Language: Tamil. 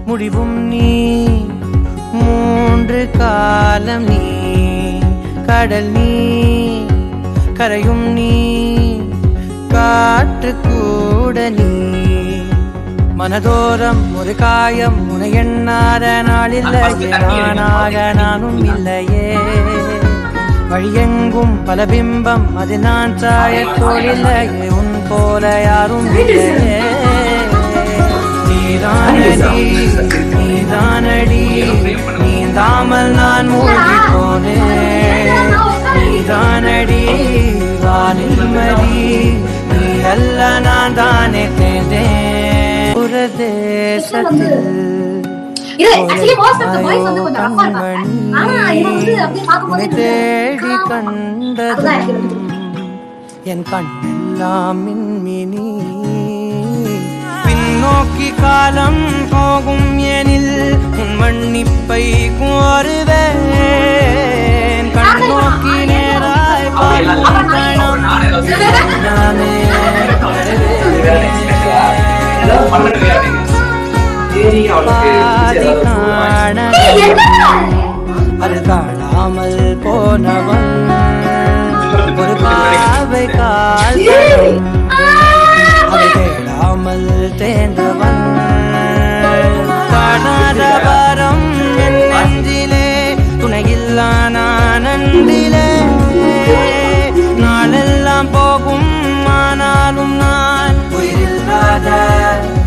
முடிவும் நீ மூன்று காலம் நீ கடல் நீ கரையும் நீ காற்று கூட நீ மனதோரம் ஒரு காயம் உனை எண்ணாத நாளில்லையே நானாக நானும் இல்லையே வழியெங்கும் பல பிம்பம் அது நான் சாயத்தோடில்லையே உன் போல யாரும் இல்லையே நீதானடி நீதானடி நீந்தாமல் நான் மூழ்கி போனேன் நீதானடி வானில் மதி நீ அல்ல நான் தானே தேர்ந்தேன் புரதேசத்தில் இது actually most of the boys வந்து கொஞ்சம் rough ஆ இருப்பாங்க. ஆனா இவன் வந்து அப்படியே பார்க்கும்போது உன்னை தேடி calm ஆ அதுதான் எனக்கு கண்டதும் என் கண்ணெல்லாம் மின்மினி பின்னோக்கி காலம் போகும் எனில் உன் மன்னிப்பை கோருவேன் கண்ணோக்கி நேராய் பார்க்கும் கணம் நானே பாதி காண ஏய், என்னடா? அது காணாமல் போனவன் ஒரு பாவை கால் அது கேளாமல் தேர்ந்தவன் காணாத வரம் என் நெஞ்சிலே துணையில்லா நான் அன்பிலே நாளெல்லாம் போகும் ஆனாலும் நான் உயிரில்லாத